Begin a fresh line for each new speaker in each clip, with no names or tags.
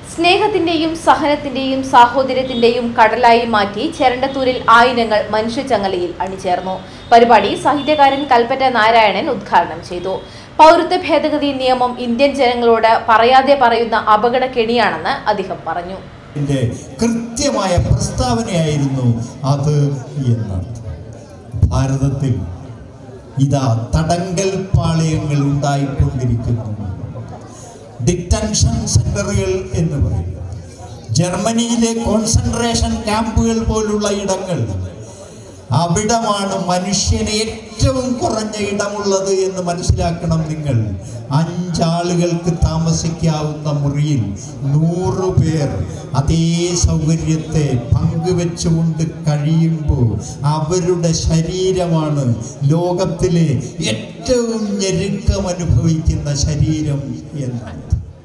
സ്നേഹത്തിന്റെയും സഹനത്തിന്റെയും സാഹോദര്യത്തിന്റെയും കടലായി മാറ്റി ചെരണ്ടത്തൂരിൽ ആയിരങ്ങൾ മനുഷ്യച്ചങ്ങലയിൽ അണിചേർന്നു പരിപാടി സാഹിത്യകാരൻ കൽപ്പറ്റ നാരായണൻ ഉദ്ഘാടനം ചെയ്തു പൗരത്വ ഭേദഗതി നിയമം ഇന്ത്യൻ ജനങ്ങളോട് പറയാതെ പറയുന്ന അപകട കെണിയാണെന്ന് അദ്ദേഹം പറഞ്ഞു
ന്റെ കൃത്യമായ പ്രസ്താവനയായിരുന്നു അത് എന്നർത്ഥം ഭാരതത്തിൽ ഇതാ തടങ്കൽ പാളയങ്ങൾ ഉണ്ടായിക്കൊണ്ടിരിക്കുന്നു ഡിറ്റൻഷൻ സെന്ററുകൾ എന്ന് പറയും ജർമ്മനിയിലെ കോൺസെൻട്രേഷൻ ക്യാമ്പുകൾ പോലുള്ള ഇടങ്ങൾ അവിടമാണ് മനുഷ്യന് ഏറ്റവും കുറഞ്ഞ ഇടമുള്ളത് എന്ന് മനസ്സിലാക്കണം നിങ്ങൾ അഞ്ചാളുകൾക്ക് താമസിക്കാവുന്ന മുറിയിൽ നൂറ് പേർ അതേ സൗകര്യത്തെ പങ്കുവെച്ചുകൊണ്ട് കഴിയുമ്പോൾ അവരുടെ ശരീരമാണ് ലോകത്തിലെ ഏറ്റവും ഞെരുക്കം അനുഭവിക്കുന്ന ശരീരം എന്നാണ്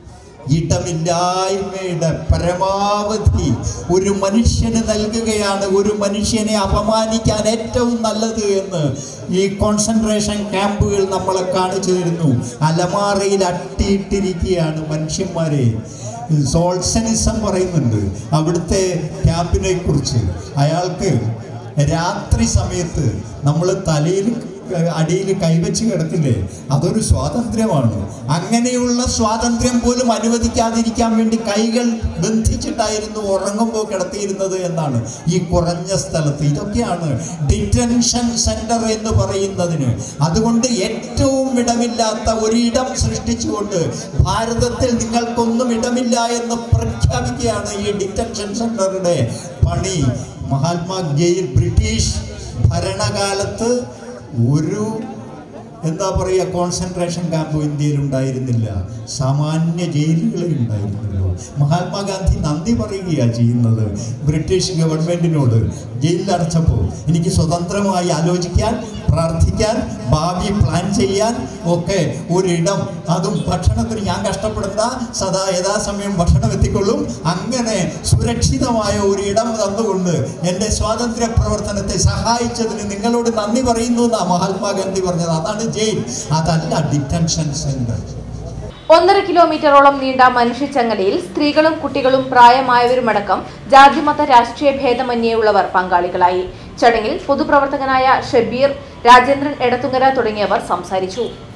ഇടമില്ലായ്മയുടെ പരമാവധി ഒരു മനുഷ്യന് നൽകുകയാണ് ഒരു മനുഷ്യനെ അപമാനിക്കാൻ ഏറ്റവും നല്ലത് എന്ന് ഈ കോൺസെൻട്രേഷൻ ക്യാമ്പുകൾ നമ്മളെ കാണിച്ചു തരുന്നു അലമാറയിൽ അട്ടിയിട്ടിരിക്കുകയാണ് മനുഷ്യന്മാരെ സോൾസനിസം പറയുന്നുണ്ട് അവിടുത്തെ ക്യാമ്പിനെ കുറിച്ച് അയാൾക്ക് രാത്രി സമയത്ത് നമ്മൾ തലയിൽ അടിയിൽ കൈവച്ച് കിടക്കില്ലേ അതൊരു സ്വാതന്ത്ര്യമാണ് അങ്ങനെയുള്ള സ്വാതന്ത്ര്യം പോലും അനുവദിക്കാതിരിക്കാൻ വേണ്ടി കൈകൾ ബന്ധിച്ചിട്ടായിരുന്നു ഉറങ്ങുമ്പോൾ കിടത്തിയിരുന്നത് എന്നാണ് ഈ കുറഞ്ഞ സ്ഥലത്ത് ഇതൊക്കെയാണ് ഡിറ്റൻഷൻ സെന്റർ എന്ന് പറയുന്നതിന് അതുകൊണ്ട് ഏറ്റവും ഇടമില്ലാത്ത ഒരിടം സൃഷ്ടിച്ചുകൊണ്ട് ഭാരതത്തിൽ നിങ്ങൾക്കൊന്നും ഇടമില്ല എന്ന് പ്രഖ്യാപിക്കുകയാണ് ഈ ഡിറ്റൻഷൻ സെന്ററുടെ പണി മഹാത്മാ ജയിൽ ബ്രിട്ടീഷ് ഭരണകാലത്ത് ഒരു എന്താ പറയുക കോൺസെൻട്രേഷൻ ക്യാമ്പ് ഇന്ത്യയിൽ ഉണ്ടായിരുന്നില്ല സാമാന്യ ജയിലുകളെ ഉണ്ടായിരുന്നുള്ളൂ മഹാത്മാഗാന്ധി നന്ദി പറയുകയാണ് ചെയ്യുന്നത് ബ്രിട്ടീഷ് ഗവൺമെൻറ്റിനോട് ജയിലിലടച്ചപ്പോൾ എനിക്ക് സ്വതന്ത്രമായി ആലോചിക്കാൻ പ്രാർത്ഥിക്കാൻ ഭാവി പ്ലാൻ ചെയ്യാൻ ഒക്കെ ഒരിടം അതും ഭക്ഷണത്തിന് ഞാൻ കഷ്ടപ്പെടേണ്ട സദാ യഥാസമയം ഭക്ഷണം എത്തിക്കൊള്ളും അങ്ങനെ സുരക്ഷിതമായ ഒരു ഇടം തന്നുകൊണ്ട് എൻ്റെ സ്വാതന്ത്ര്യ പ്രവർത്തനത്തെ സഹായിച്ചതിന് നിങ്ങളോട് നന്ദി പറയുന്നു എന്നാണ് മഹാത്മാഗാന്ധി പറഞ്ഞത് അതാണ് ജയിൽ അതല്ല ഡിറ്റൻഷൻ സെന്റർ
ഒന്നര കിലോമീറ്ററോളം നീണ്ട മനുഷ്യച്ചങ്ങലയിൽ സ്ത്രീകളും കുട്ടികളും പ്രായമായവരുമടക്കം ജാതിമത രാഷ്ട്രീയ ഭേദമന്യേയുള്ളവർ പങ്കാളികളായി ചടങ്ങിൽ പൊതുപ്രവർത്തകനായ ഷബീർ രാജേന്ദ്രൻ എടത്തുങ്ങര തുടങ്ങിയവർ സംസാരിച്ചു